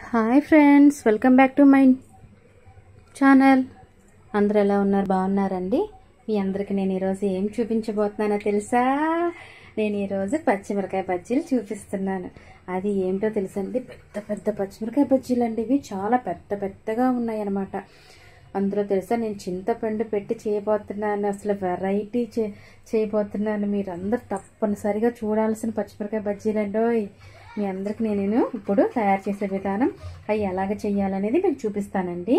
Hi friends welcome back to my channel అందరూ ఎలా ఉన్నారు బాగున్నారండి మీ అందరికి నేను ఈరోజు ఏం చూపించబోతున్నానో తెలుసా నేను ఈరోజు పచ్చిమిరకాయ బజ్జీలు చూపిస్తున్నాను అది ఏంటో తెలుసండి పెద్ద పెద్ద పచ్చిమిరకాయ బజ్జీలు అండి ఇవి చాలా పెద్ద పెద్దగా ఉన్నాయి అన్నమాట అందులో తెలుసా నేను చింతపండు పెట్టి చేయబోతున్నాను అసలు వెరైటీ చే చేయబోతున్నాను మీరు అందరు తప్పనిసరిగా చూడాల్సిన పచ్చిమిరకాయ బజ్జీలండోయ్ మీ అందరికి నేను ఇప్పుడు తయారు చేసే విధానం అవి ఎలాగ చేయాలనేది మీకు చూపిస్తానండి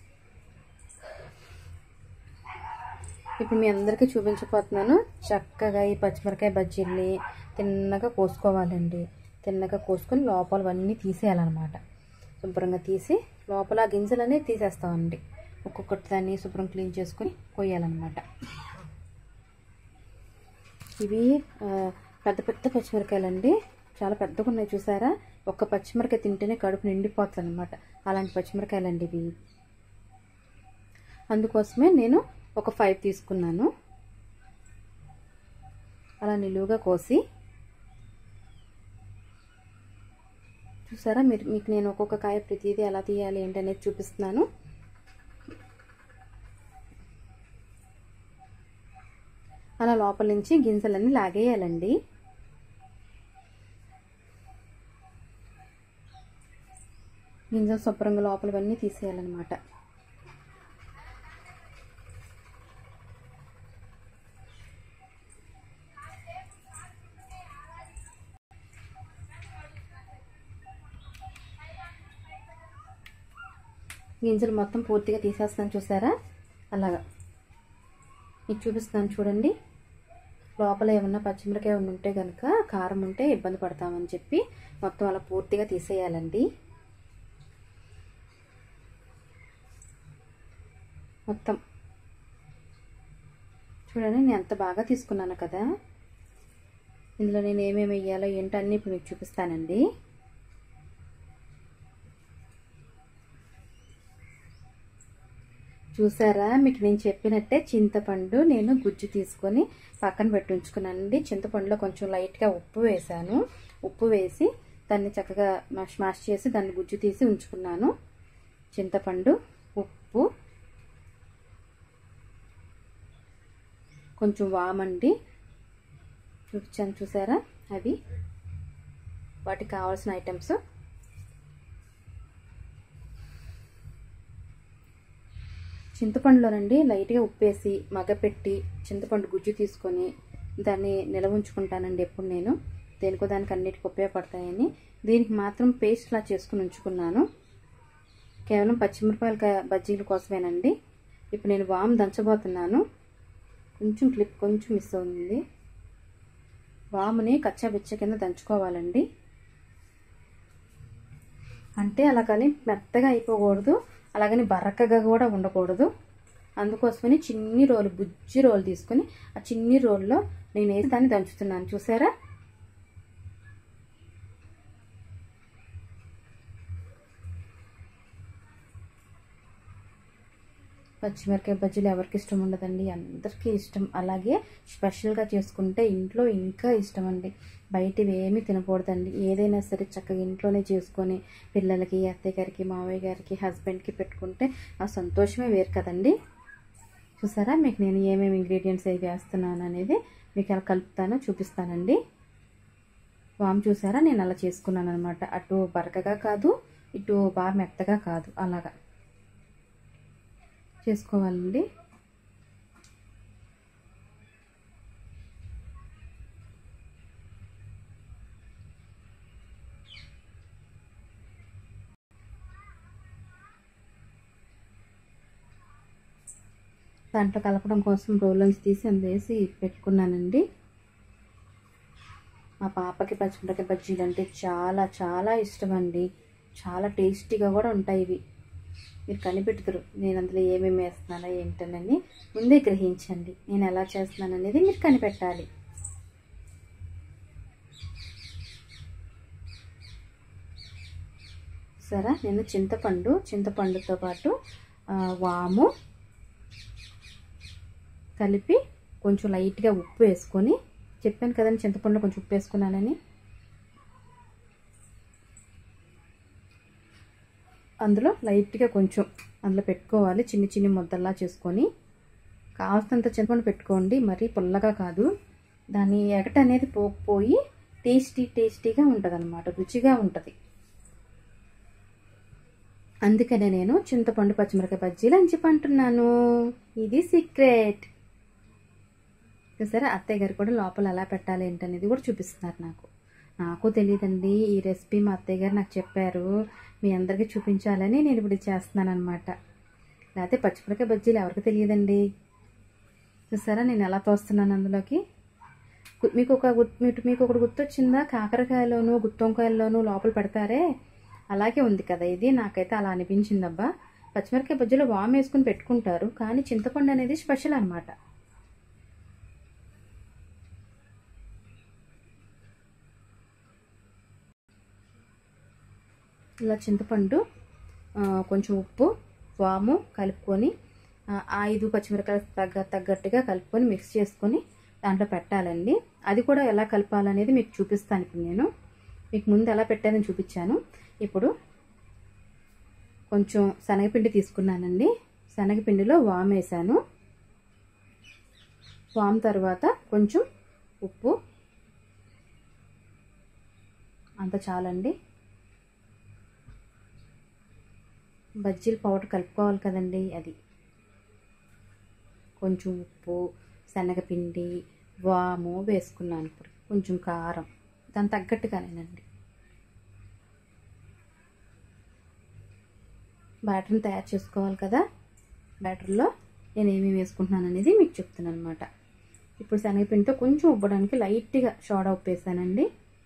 ఇప్పుడు మీ అందరికీ చూపించబోతున్నాను చక్కగా ఈ పచ్చిమిరకాయ బజ్జీల్ని తిన్నగా కోసుకోవాలండి తిన్నగా కోసుకొని లోపలవన్నీ తీసేయాలన్నమాట శుభ్రంగా తీసి లోపల ఆ గింజలన్నీ తీసేస్తామండి ఒక్కొక్కటి దాన్ని శుభ్రం క్లీన్ చేసుకొని కొయ్యాలన్నమాట ఇవి పెద్ద పెద్ద పచ్చిమిరకాయలండి చాలా పెద్దగా ఉన్నాయి చూసారా ఒక్క పచ్చిమిరకాయ తింటేనే కడుపు నిండిపోతుంది అనమాట అలాంటి పచ్చిమిరకాయలండి ఇవి అందుకోసమే నేను ఒక ఫైవ్ తీసుకున్నాను అలా నిలువుగా కోసి చూసారా మీరు మీకు నేను ఒక్కొక్క కాయ ప్రతిదీ ఎలా తీయాలి ఏంటనేది చూపిస్తున్నాను అలా లోపల నుంచి గింజలన్నీ లాగేయాలండి గింజలు శుభ్రంగా లోపలవన్నీ తీసేయాలన్నమాట గింజలు మొత్తం పూర్తిగా తీసేస్తాను చూసారా అలాగా మీకు చూపిస్తాను చూడండి లోపల ఏమన్నా పచ్చిమిరకాయ ఉంటే కనుక కారం ఉంటే ఇబ్బంది పడతామని చెప్పి మొత్తం అలా పూర్తిగా తీసేయాలండి మొత్తం చూడండి నేను ఎంత బాగా తీసుకున్నాను కదా ఇందులో నేను ఏమేమి వేయాలో ఏంటో అన్నీ ఇప్పుడు మీకు చూపిస్తానండి చూసారా మీకు నేను చెప్పినట్టే చింతపండు నేను గుజ్జు తీసుకొని పక్కన పెట్టి ఉంచుకున్నానండి చింతపండులో కొంచెం లైట్గా ఉప్పు వేసాను ఉప్పు వేసి దాన్ని చక్కగా స్మాష్ చేసి దాన్ని గుజ్జు తీసి ఉంచుకున్నాను చింతపండు ఉప్పు కొంచెం వామండి చూపించాను చూసారా అవి వాటికి కావాల్సిన ఐటమ్స్ చింతపండులోనండి లైట్గా ఉప్పేసి మగపెట్టి చింతపండు గుజ్జు తీసుకొని దాన్ని నిలవ ఉంచుకుంటానండి ఎప్పుడు నేను దేనికో దానికి అన్నిటికి ఉపయోగపడతాయని దీనికి మాత్రం పేస్ట్లా చేసుకుని ఉంచుకున్నాను కేవలం పచ్చిమిరపకాయల బజ్జీల కోసమేనండి ఇప్పుడు నేను వామ్ దంచబోతున్నాను కొంచెం క్లిప్ కొంచెం మిస్ అవుతుంది వాముని కచ్చా బిచ్చ కింద దంచుకోవాలండి అంటే అలాగని మెత్తగా అయిపోకూడదు అలాగని బరకగా కూడా ఉండకూడదు అందుకోసమని చిన్ని రోలు బుజ్జి రోలు తీసుకొని ఆ చిన్ని రోల్లో నేను వేసి దాన్ని దంచుతున్నాను చూసారా పచ్చిమిరకాయ బజ్జీలు ఎవరికి ఇష్టం ఉండదండి అందరికీ ఇష్టం అలాగే స్పెషల్గా చేసుకుంటే ఇంట్లో ఇంకా ఇష్టం అండి బయటవి ఏమీ తినకూడదండి ఏదైనా సరే చక్కగా ఇంట్లోనే చేసుకొని పిల్లలకి అత్తయ్య గారికి మావయ్య గారికి హస్బెండ్కి పెట్టుకుంటే ఆ సంతోషమే వేరు కదండి చూసారా మీకు నేను ఏమేమి ఇంగ్రీడియంట్స్ అవి వేస్తున్నాను అనేది మీకు ఎలా కలుపుతానో చూపిస్తానండి వామ్ చూసారా నేను అలా చేసుకున్నాను అనమాట అటు బరకగా కాదు ఇటు బాగా మెత్తగా కాదు అలాగా చేసుకోవాలండి దాంట్లో కలపడం కోసం రోల్లోంచి తీసి అందేసి పెట్టుకున్నానండి మా పాపకి పచ్చిమిరకాయ బజ్జీలు అంటే చాలా చాలా ఇష్టం అండి చాలా టేస్టీగా కూడా ఉంటాయి ఇవి మీరు కనిపెట్టుతారు నేను అందులో ఏమేమి వేస్తున్నానో ఏంటనని ముందే గ్రహించండి నేను ఎలా చేస్తున్నాను అనేది మీరు కనిపెట్టాలి సరే నేను చింతపండు చింతపండుతో పాటు వాము కలిపి కొంచెం లైట్గా ఉప్పు వేసుకొని చెప్పాను కదండి చింతపండులో కొంచెం ఉప్పు వేసుకున్నానని అందులో లైట్గా కొంచెం అందులో పెట్టుకోవాలి చిన్ని చిన్ని ముద్దల్లా చేసుకొని కావాల్సినంత చింతపండు పెట్టుకోండి మరీ పుల్లగా కాదు దాని ఎగట అనేది పోకపోయి టేస్టీ టేస్టీగా ఉంటుంది అనమాట రుచిగా ఉంటుంది అందుకనే నేను చింతపండు పచ్చిమిరకాయ బజ్జీలు అంచిపంటున్నాను ఇది సీక్రెట్ సరే అత్తయ్య గారు కూడా లోపల ఎలా పెట్టాలి ఏంటనేది కూడా చూపిస్తున్నారు నాకు నాకు తెలియదండి ఈ రెసిపీ మా అత్తయ్య గారు నాకు చెప్పారు మీ అందరికీ చూపించాలని నేను ఇప్పుడు చేస్తున్నాను అనమాట లేకపోతే పచ్చిమిరకాయ బజ్జీలు ఎవరికి తెలియదండి చూసారా నేను ఎలా తోస్తున్నాను అందులోకి గు- మీకు ఒక గుర్తు మీకు మీకు ఒకటి గుర్తొచ్చిందా కాకరకాయలోను గుత్తొంకాయల్లోనూ లోపల పెడతారే అలాగే ఉంది కదా ఇది నాకైతే అలా అనిపించిందబ్బా పచ్చిమిరకాయ బజ్జీలో వామ్ వేసుకుని పెట్టుకుంటారు కానీ చింతపండు అనేది స్పెషల్ అనమాట ఇలా చింతపండు ఆ, కొంచెం ఉప్పు వాము కలుపుకొని ఆ, ఐదు పచ్చిమిరకాయలు తగ్గ తగ్గట్టుగా కలుపుకొని మిక్స్ చేసుకొని దాంట్లో పెట్టాలండి అది కూడా ఎలా కలపాలనేది మీకు చూపిస్తాను ఇప్పుడు నేను మీకు ముందు ఎలా పెట్టానని చూపించాను ఇప్పుడు కొంచెం శనగపిండి తీసుకున్నానండి శనగపిండిలో వామ్ వేసాను వామ్ తర్వాత కొంచెం ఉప్పు అంత చాలండి బజ్జీల పౌడర్ కలుపుకోవాలి కదండి అది కొంచెం ఉప్పు శనగపిండి వాము వేసుకున్నాను ఇప్పుడు కొంచెం కారం దాని తగ్గట్టుగానేనండి బ్యాటర్ని తయారు చేసుకోవాలి కదా బ్యాటర్లో నేను ఏమేమి వేసుకుంటున్నాను అనేది మీకు చెప్తున్నాను అనమాట ఇప్పుడు శనగపిండితో కొంచెం ఉబ్బడానికి లైట్గా సోడా ఉప్పు వేసానండి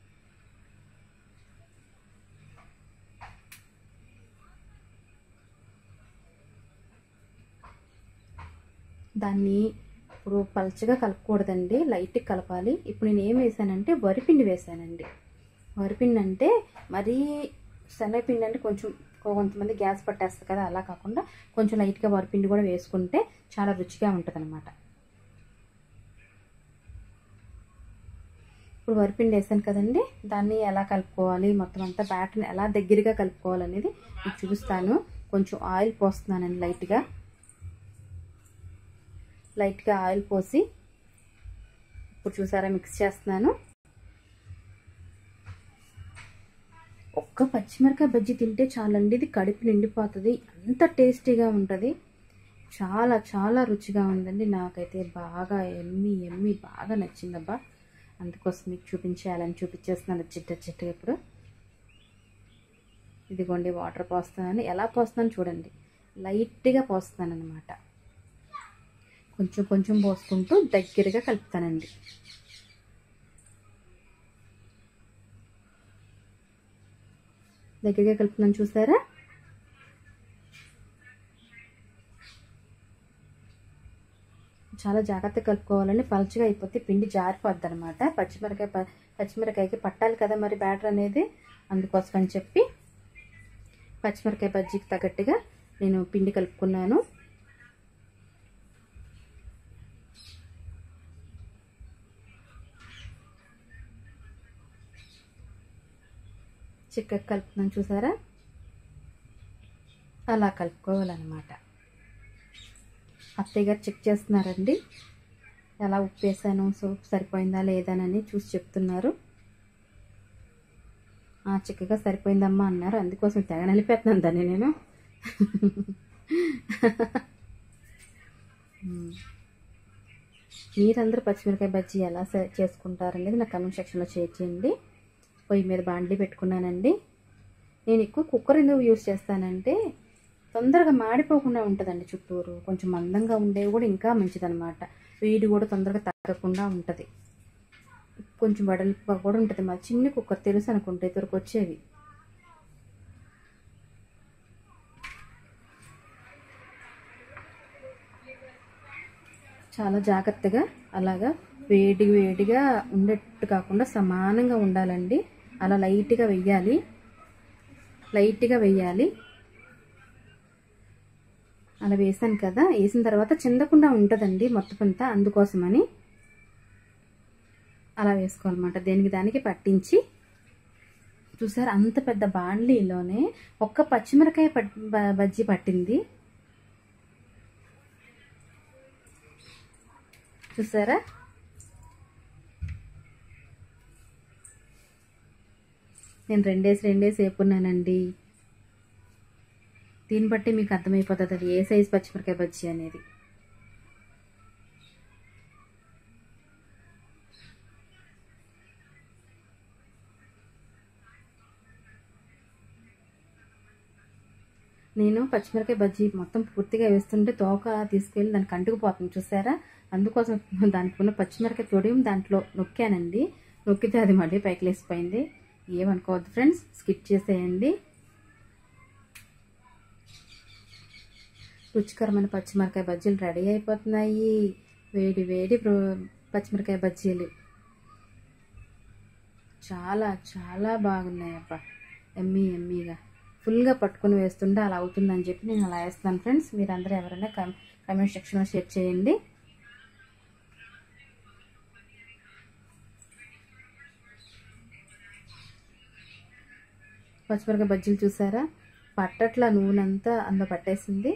దాన్ని ఇప్పుడు పలచగా కలపకూడదండి లైట్గా కలపాలి ఇప్పుడు నేను ఏం వేసానంటే వరిపిండి వేసానండి వరిపిండి అంటే మరీ శనగపిండి అంటే కొంచెం కొంతమంది గ్యాస్ పట్టేస్తుంది కదా అలా కాకుండా కొంచెం లైట్గా వరిపిండి కూడా వేసుకుంటే చాలా రుచిగా ఉంటుంది అనమాట ఇప్పుడు వరిపిండి వేసాను కదండి దాన్ని ఎలా కలుపుకోవాలి మొత్తం అంతా బ్యాటర్ని ఎలా దగ్గరగా కలుపుకోవాలనేది మీకు చూపిస్తాను కొంచెం ఆయిల్ పోస్తున్నానండి లైట్గా లైట్గా ఆయిల్ పోసి ఇప్పుడు చూసారా మిక్స్ చేస్తున్నాను ఒక్క పచ్చిమిరకాయ బజ్జీ తింటే చాలండి ఇది కడుపు నిండిపోతుంది అంత టేస్టీగా ఉంటుంది చాలా చాలా రుచిగా ఉందండి నాకైతే బాగా ఎమ్మి ఎమ్మి బాగా నచ్చిందబ్బా అందుకోసం మీకు చూపించేయాలని చూపించేస్తున్నాను చిట్ట చిట్టగా ఇప్పుడు ఇదిగోండి వాటర్ పోస్తున్నాను ఎలా పోస్తున్నాను చూడండి లైట్గా పోస్తున్నాను అనమాట కొంచెం కొంచెం పోసుకుంటూ దగ్గరగా కలుపుతానండి దగ్గరగా కలుపుతున్నాను చూసారా చాలా జాగ్రత్తగా కలుపుకోవాలండి పలుచగా అయిపోతే పిండి జారిపోద్ది అనమాట పచ్చిమిరకాయ ప- పచ్చిమిరకాయకి పట్టాలి కదా మరి బ్యాటర్ అనేది అందుకోసం అని చెప్పి పచ్చిమిరకాయ బజ్జీకి తగ్గట్టుగా నేను పిండి కలుపుకున్నాను చిక్కగా కలుపుతున్నాను చూసారా అలా కలుపుకోవాలన్నమాట అత్తయ్య గారు చెక్ చేస్తున్నారండి ఎలా ఉప్పు వేసాను సోప్ సరిపోయిందా లేదానని చూసి చెప్తున్నారు ఆ, చిక్కగా సరిపోయిందమ్మా అన్నారు అందుకోసం తెగ నలిపేస్తున్నాను దాన్ని నేను మ్మ్. మీరందరూ పచ్చిమిరకాయ బజ్జీ ఎలా సే- చేసుకుంటారనేది నా కమెంట్ సెక్షన్లో షేర్ చేయండి పొయ్యి మీద బాండ్లీ పెట్టుకున్నానండి నేను ఎక్కువ కుక్కర్ ఎందుకు యూస్ చేస్తానంటే తొందరగా మాడిపోకుండా ఉంటుందండి చుట్టూరు కొంచెం మందంగా ఉండేవి కూడా ఇంకా మంచిదన్నమాట వేడి కూడా తొందరగా తగ్గకుండా ఉంటుంది కొంచెం వడలిపుగా కూడా ఉంటుంది మా చిన్న కుక్కర్ తెలుసు అనుకుంటే ఇద్దరికి వచ్చేవి చాలా జాగ్రత్తగా అలాగా వేడి వేడిగా ఉండేట్టు కాకుండా సమానంగా ఉండాలండి అలా లైట్గా వెయ్యాలి లైట్గా వెయ్యాలి అలా వేసాను కదా వేసిన తర్వాత చిందకుండా ఉంటుందండి మొత్తం అంతా అందుకోసమని అలా వేసుకోవాలన్నమాట దేనికి దానికి పట్టించి చూసారు అంత పెద్ద బాండ్లీలోనే ఒక్క పచ్చిమిరకాయ పట్ బ- బజ్జీ పట్టింది చూసారా నేను రెండేసి రెండేసి వేపున్నానండి దీన్ని బట్టి మీకు అర్థమైపోతుంది అది ఏ సైజ్ పచ్చిమిరకాయ బజ్జీ అనేది నేను పచ్చిమిరకాయ బజ్జీ మొత్తం పూర్తిగా వేస్తుంటే తోక తీసుకెళ్ళి దానికి అంటుకుపోతుంది చూసారా అందుకోసం దానికి ఉన్న పచ్చిమిరకాయ తొడియం దాంట్లో నొక్కానండి నొక్కితే అది మళ్ళీ పైకి లేసిపోయింది ఏమనుకోవద్దు ఫ్రెండ్స్ స్కిప్ చేసేయండి రుచికరమైన పచ్చిమిరకాయ బజ్జీలు రెడీ అయిపోతున్నాయి వేడి వేడి బ్రో- పచ్చిమిరకాయ బజ్జీలు చాలా చాలా బాగున్నాయి అబ్బా ఎమ్మీ ఎమ్మీగా ఫుల్గా పట్టుకుని వేస్తుంటే అలా అవుతుందని చెప్పి నేను అలా వేస్తాను ఫ్రెండ్స్ మీరందరూ ఎవరైనా కమ్ కమెంట్ సెక్షన్లో షేర్ చేయండి పచ్చిమిరకాయ బజ్జీలు చూసారా పట్టట్ల నూనె అంతా అందులో పట్టేసింది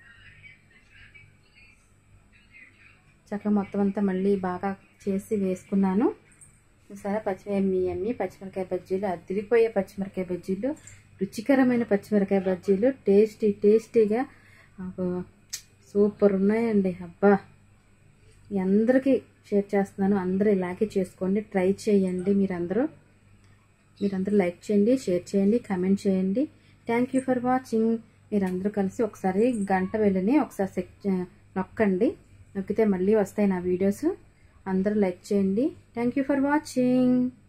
చక్కగా మొత్తం అంతా మళ్ళీ బాగా చేసి వేసుకున్నాను చూసారా పచ్చి ఎమ్మి ఎమ్మి పచ్చిమిరకాయ బజ్జీలు అదిరిపోయే పచ్చిమిరకాయ బజ్జీలు రుచికరమైన పచ్చిమిరకాయ బజ్జీలు టేస్టీ టేస్టీగా అబ్బో, సూపర్ ఉన్నాయండి అబ్బా మీ అందరికీ షేర్ చేస్తున్నాను అందరూ ఇలాగే చేసుకోండి ట్రై చేయండి మీరందరూ మీరందరూ లైక్ చేయండి షేర్ చేయండి కమెంట్ చేయండి థ్యాంక్ యూ ఫర్ వాచింగ్ మీరందరూ కలిసి ఒకసారి గంట వెళ్ళని ఒకసారి సెక్ నొక్కండి నొక్కితే మళ్ళీ వస్తాయి నా వీడియోస్ అందరూ లైక్ చేయండి థ్యాంక్ యూ ఫర్ వాచింగ్